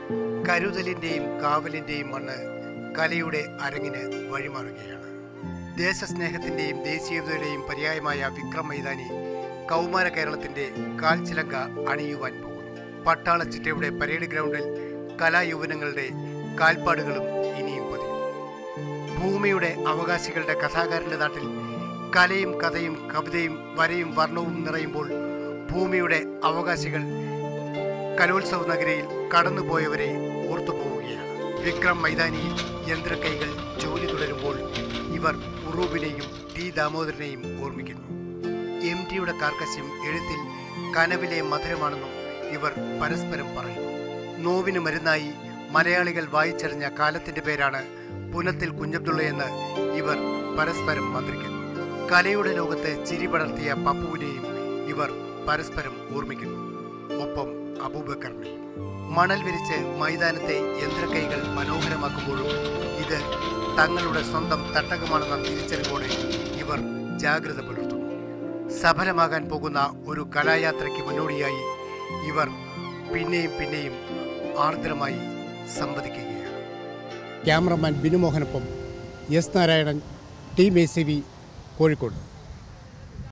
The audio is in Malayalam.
കരുതലിന്റെയും കാവലിന്റെയും മണ്ണ് കലയുടെ അരങ്ങിന് വഴിമാറുകയാണ് ദേശസ്നേഹത്തിന്റെയും ദേശീയതയുടെയും പര്യായമായ വിക്രം മൈതാനി കൗമാര കേരളത്തിന്റെ കാൽച്ചിലങ്ക അണിയുവാൻ പോകുന്നു പട്ടാള ചിറ്റയുടെ പരേഡ് ഗ്രൗണ്ടിൽ കലായൗവനങ്ങളുടെ കാൽപ്പാടുകളും ഇനിയും പതിയും ഭൂമിയുടെ അവകാശികളുടെ കഥാകാരന്റെ നാട്ടിൽ കലയും കഥയും കവിതയും വരയും വർണ്ണവും നിറയുമ്പോൾ ഭൂമിയുടെ അവകാശികൾ കലോത്സവ നഗരിയിൽ കടന്നുപോയവരെ ഓർത്തുപോവുകയാണ് വിക്രം മൈതാനിയിൽ യന്ത്രക്കൈകൾ ജോലി തുടരുമ്പോൾ ഇവർ ഉറൂബിനെയും ടി ദാമോദരനെയും ഓർമ്മിക്കുന്നു എം ടിയുടെ കാർക്കശ്യം എഴുത്തിൽ കനവിലെ മധുരമാണെന്നും ഇവർ പരസ്പരം പറയുന്നു നോവിന് മരുന്നായി മലയാളികൾ വായിച്ചറിഞ്ഞ കാലത്തിന്റെ പേരാണ് പുനത്തിൽ കുഞ്ഞബ്ദുള്ളയെന്ന് ഇവർ പരസ്പരം മന്ത്രിക്കുന്നു കലയുടെ ലോകത്ത് ചിരി പടർത്തിയ പപ്പുവിനെയും ഇവർ പരസ്പരം ഓർമ്മിക്കുന്നു ഒപ്പം അബൂബക്കറിനെയും മണൽ വിരിച്ച് മൈതാനത്തെ യന്ത്രക്കൈകൾ മനോഹരമാക്കുമ്പോഴും ഇത് തങ്ങളുടെ സ്വന്തം തട്ടകമാണെന്ന തിരിച്ചറിവോടെ ഇവർ ജാഗ്രത പുലർത്തുന്നു സഫലമാകാൻ പോകുന്ന ഒരു കലായാത്രയ്ക്ക് മുന്നോടിയായി ഇവർ പിന്നെയും പിന്നെയും ആർദ്രമായി സംവദിക്കുകയാണ് ക്യാമറമാൻ ബിനുമോഹനൊപ്പം എസ് നാരായണൻ ടി മേ സി വി കോഴിക്കോട്